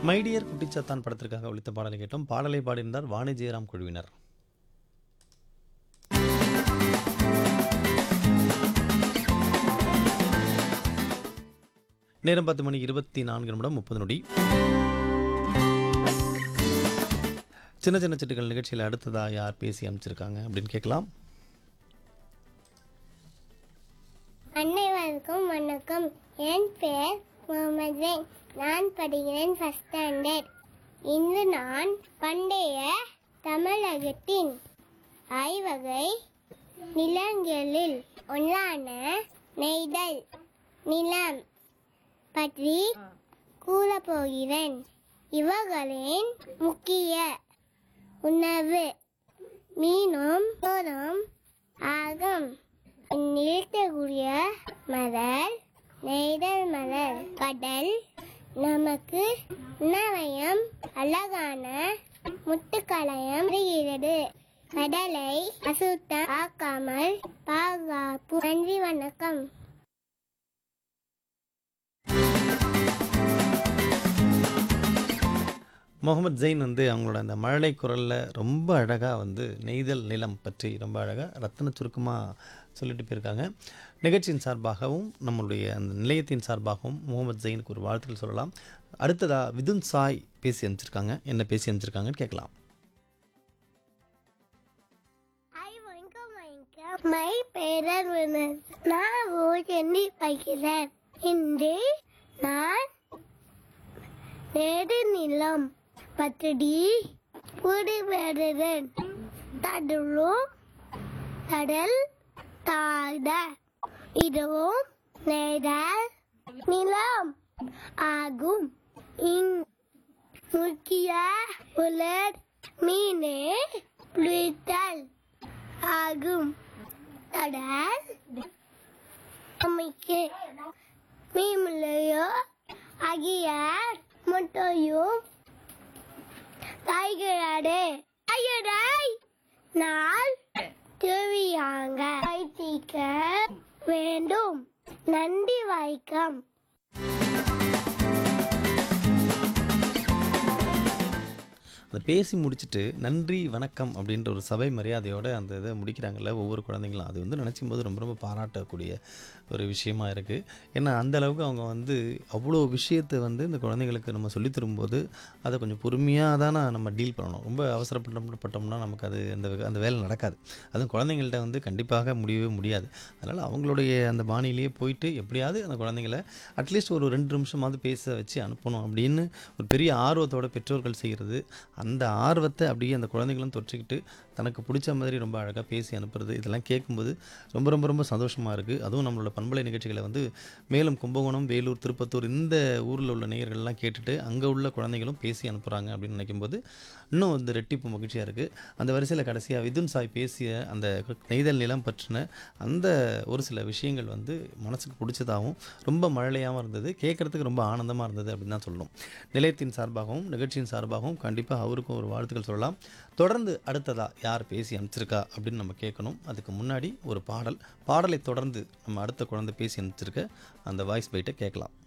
my dear குட்டிச்சாத்தான் படத்திற்காக ஒழித்த பாடலை கேட்டோம் பாடலை பாடியிருந்தார் வாணி ஜெயராம் குழுவினர் நேரம் பத்து மணி இருபத்தி நான்கு நிமிடம் முப்பது நொடி சின்ன சின்ன சிட்டுகள் நிகழ்ச்சியில் அடுத்ததா யார் பேசி அமைச்சிருக்காங்க அப்படின்னு கேட்கலாம் அனைவருக்கும் வணக்கம் என் பெயர் முகமது ஜெயின் நான் படிக்கிறேன் ஃபர்ஸ்ட் ஸ்டாண்டர்ட் இன்று நான் பண்டைய தமிழகத்தின் ஐவகை நிலங்களில் ஒன்றான நெய்தல் நிலம் பற்றி கூறப்போகிறேன் இவர்களின் முக்கிய உணவு மீனும் சோறும் ஆகும் நிறுத்தக்கூடிய மலர் நெய்தல் மலர் கடல் நமக்கு உணவயம் அழகான முட்டுக்களையம் தருகிறது கடலை அசுத்தம் ஆக்காமல் பாதுகாப்பு நன்றி வணக்கம் முகமது ஜெயின் வந்து அவங்களோட அந்த மழலை குரலில் ரொம்ப அழகாக வந்து நெய்தல் நிலம் பற்றி ரொம்ப அழகாக ரத்தன சுருக்கமாக சொல்லிட்டு போயிருக்காங்க நிகழ்ச்சியின் சார்பாகவும் நம்மளுடைய அந்த நிலையத்தின் சார்பாகவும் முகமது ஜெயினுக்கு ஒரு வாழ்த்துக்கள் சொல்லலாம் அடுத்ததாக விதுன் சாய் பேசி அனுப்பிச்சிருக்காங்க என்ன பேசி அனுப்பிச்சிருக்காங்கன்னு கேட்கலாம் மை பேரர் நான் ஊர் எண்ணி படிக்கிறேன் இன்று நான் நெடு நிலம் பத்தடி புடி பெறுகிறேன் தடலும் கடல் தாழ்ந்த இதுவும் நெடல் நிலம் ஆகும் இன் முக்கிய உலர் மீனே பிடித்தல் ஆகும் கடல் அமைக்கு மீன்லையோ ஆகிய முட்டையும் காய்கிறாடு ஐயடாய் நாள் தேவையாங்க வைத்திக்க வேண்டும் நன்றி வைக்கம் அதை பேசி முடிச்சுட்டு நன்றி வணக்கம் அப்படின்ற ஒரு சபை மரியாதையோடு அந்த இதை முடிக்கிறாங்கல்ல ஒவ்வொரு குழந்தைங்களும் அது வந்து நினச்சும் போது ரொம்ப ரொம்ப பாராட்டக்கூடிய ஒரு விஷயமா இருக்குது ஏன்னா அந்த அளவுக்கு அவங்க வந்து அவ்வளோ விஷயத்தை வந்து இந்த குழந்தைங்களுக்கு நம்ம சொல்லித் தரும்போது அதை கொஞ்சம் பொறுமையாக தானே நம்ம டீல் பண்ணணும் ரொம்ப அவசரப்பட்டோம்னா நமக்கு அது அந்த அந்த வேலை நடக்காது அதுவும் குழந்தைங்கள்ட்ட வந்து கண்டிப்பாக முடியவே முடியாது அதனால் அவங்களுடைய அந்த பாணியிலேயே போயிட்டு எப்படியாவது அந்த குழந்தைங்கள அட்லீஸ்ட் ஒரு ரெண்டு நிமிஷமாவது பேச வச்சு அனுப்பணும் அப்படின்னு ஒரு பெரிய ஆர்வத்தோட பெற்றோர்கள் செய்கிறது அந்த ஆர்வத்தை அப்படியே அந்த குழந்தைகளும் தொற்றிக்கிட்டு தனக்கு பிடிச்ச மாதிரி ரொம்ப அழகாக பேசி அனுப்புறது இதெல்லாம் கேட்கும்போது ரொம்ப ரொம்ப ரொம்ப சந்தோஷமாக இருக்குது அதுவும் நம்மளோட பண்பலை நிகழ்ச்சிகளை வந்து மேலும் கும்பகோணம் வேலூர் திருப்பத்தூர் இந்த ஊரில் உள்ள நேயர்கள்லாம் கேட்டுட்டு அங்கே உள்ள குழந்தைகளும் பேசி அனுப்புகிறாங்க அப்படின்னு நினைக்கும்போது இன்னும் வந்து ரெட்டிப்பு மகிழ்ச்சியாக இருக்குது அந்த வரிசையில் கடைசியாக விதுன் சாய் பேசிய அந்த நெய்தல் நிலம் பற்றின அந்த ஒரு சில விஷயங்கள் வந்து மனசுக்கு பிடிச்சதாகவும் ரொம்ப மழலையாகவும் இருந்தது கேட்குறதுக்கு ரொம்ப ஆனந்தமாக இருந்தது அப்படின்னு தான் சொல்லணும் நிலையத்தின் சார்பாகவும் நிகழ்ச்சியின் சார்பாகவும் கண்டிப்பாக அவருக்கும் ஒரு வாழ்த்துக்கள் சொல்லலாம் தொடர்ந்து அடுத்ததா யார் பேசி அனுப்பிச்சிருக்கா அப்படின்னு நம்ம கேட்கணும் அதுக்கு முன்னாடி ஒரு பாடல் பாடலை தொடர்ந்து நம்ம அடுத்த குழந்தை பேசி அனுப்பிச்சிருக்க அந்த வாய்ஸ் பைட்டை கேட்கலாம்